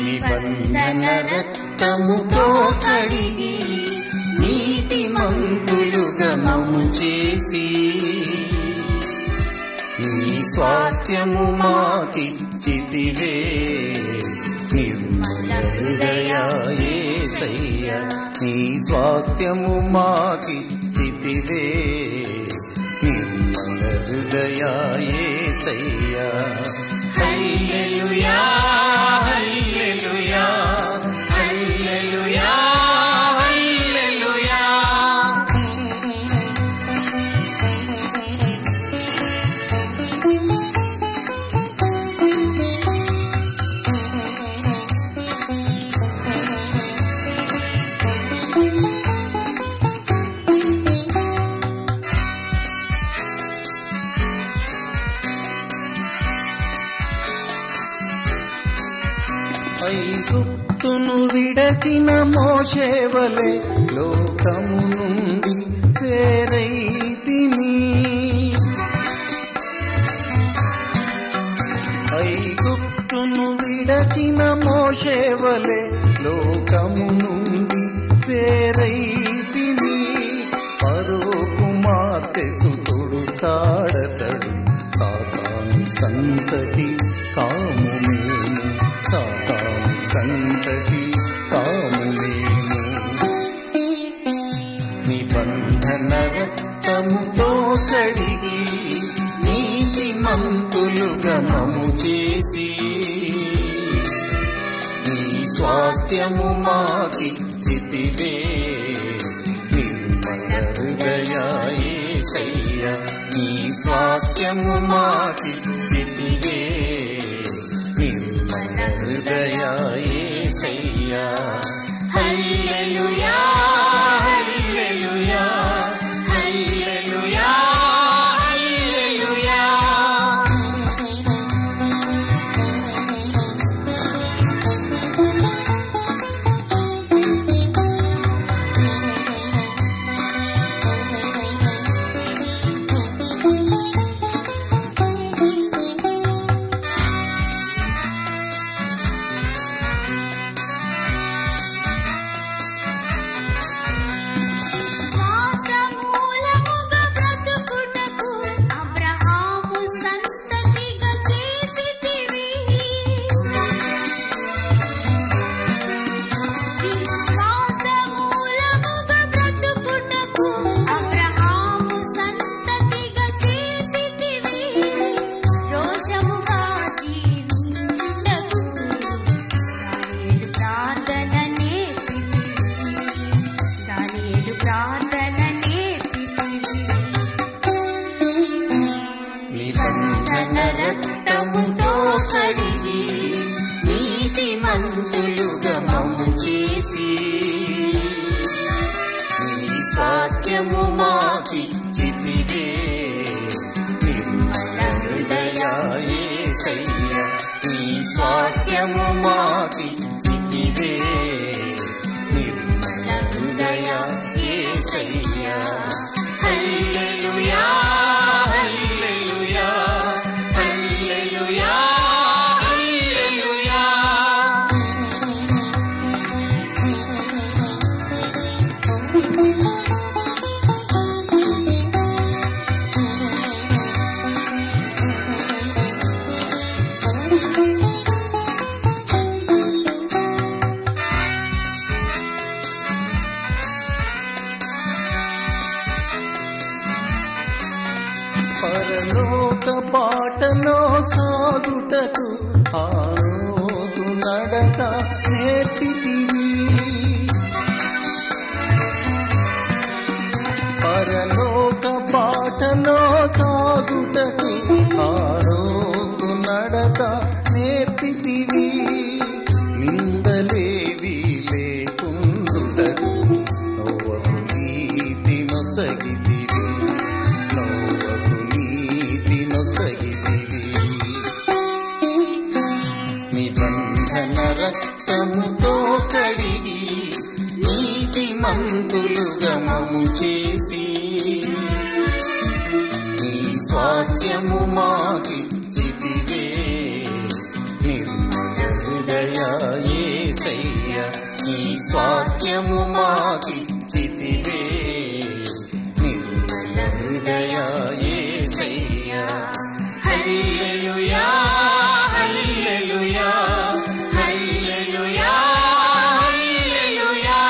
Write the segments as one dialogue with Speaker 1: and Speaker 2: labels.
Speaker 1: నిబంధన రక్తముతో కడిగి నీతి మంతులుగా మము చేసి నీ స్వాస్థ్యము మాకిచ్చితివే నిర్మల హృదయ యేసయ్య నీ స్వాస్థ్యము మాకిచ్చితివే నిర్మల హృదయ యేసయ్య హల్లెలూయా హల్లెలూయా హల్లెలూయా హల్లెలూయా ఐగుప్తును విడచిన మోషేవలే లోకము నుండి వేరైతిని ఐగుప్తును విడచిన మోషేవలే లోకము నుండి వేరైతిని పరో కుమార్తె సుతుడు తాడతడు సాతాను సంతతి కాము మేము సాతాను సంతతి కాము మేము నిబంధన రక్తముతో కడిగి నీతి మంతులుగా మము చేసి నీ స్వాస్థ్యము మాకిచ్చితివే నిర్మల హృదయ యేసయ్య నీ స్వాస్థ్యము మాకిచ్చితివే నిర్మల హృదయ యేసయ్య హల్లెలూయా హల్లెలూయా హల్లెలూయా హల్లెలూయా
Speaker 2: శ్వాసమూలముగా బ్రతుకుటకు అబ్రహాము సంతతిగా చేసితివి. విశ్వాసమూలముగా బ్రతుకుటకు అబ్రహాము సంతతిగా చేసితివి. రోషముగా జీవించుటకు దానియేలు ప్రార్థన నేర్పితివి. దానియేలు ప్రార్థన నేర్పితివి.
Speaker 1: నిబంధన రక్తముతో కడిగి నీతి మంతులుగా మము చేసి నీ స్వాస్థ్యము మాకిచ్చితివే నిర్మల హృదయ యేసయ్య నీ స్వాస్థ్యము మాకిచ్చితివే నిర్మల హృదయ యేసయ్య హల్లెలూయా హల్లెలూయా హల్లెలూయా హల్లెలూయా పరలోక బాటలో సాగుటకు ఆ రోజు నడక నేర్పితివి పరలోక బాటలో సాగుటకు ఆ రోజు నడక నేర్పితివి నిందలేవి లేకుండుటకు నోవకు నీతి నొసగితివి నోవకు నీతి నొసగితివి నిబంధన రక్తముతో కడిగి నీతి మంతులుగా మము చేసి నీ స్వాస్థ్యము మాకిచ్చితివే నిర్మల హృదయ స్వాస్థ్యము మాకిచ్చితివే నిర్మల హృదయ యేసయ్యా హల్లెలూయా హల్లెలూయా హల్లెలూయా హల్లెలూయా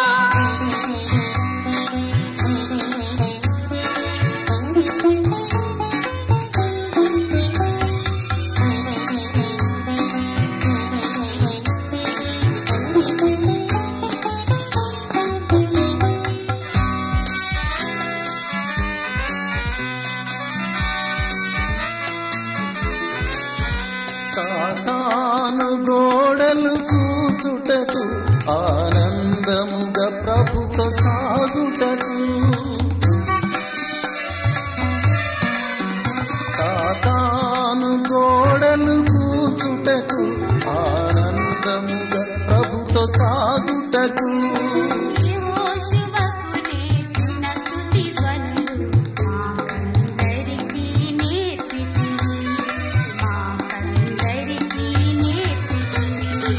Speaker 1: సాతాను గోడలు కూచుటకు ఆనందముగా ప్రభుతో సాగుటకు సాతాను గోడలు కూచుటకు ఆనందముగా ప్రభుతో సాగుటకు
Speaker 2: యెహోషువకు నేర్పిన స్తుతి ధ్వనులు మాకందరికీ నేర్పితివి. మాకందరికీ నేర్పితివి.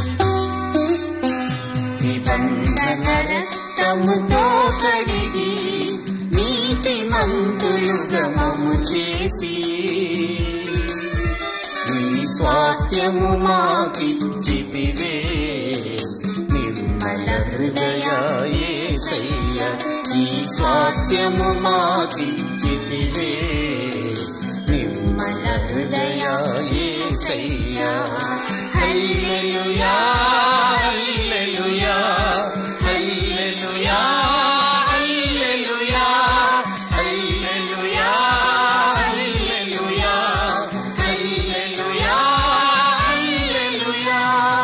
Speaker 1: నిబంధన రక్తముతో కడిగి నీతి మంతులుగా మము చేసి నీ స్వాస్థ్యము మాకిచ్చితివే నిర్మల హృదయ యేసయ్య నీ స్వాస్థ్యము మాకిచ్చితివే నిర్మల హృదయ యేసయ్య హల్లెలూయా హల్లెలూయా హల్లెలూయా హల్లెలూయా హల్లెలూయా హల్లెలూయా హల్లెలూయా హల్లెలూయా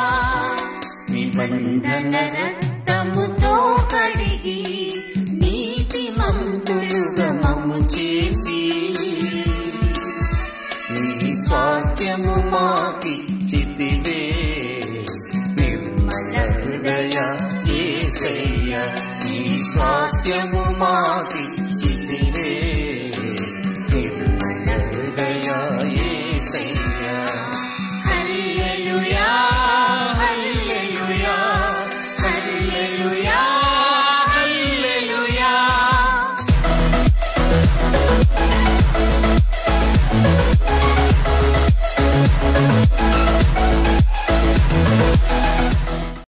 Speaker 1: నిబంధన రక్తముతో కడిగి నీతి మంతులుగా మము చేసి నీ స్వాస్థ్యము మాకిచ్చితివే నిర్మల హృదయ ఏసయ్య నీ స్వాస్థ్యము మాకి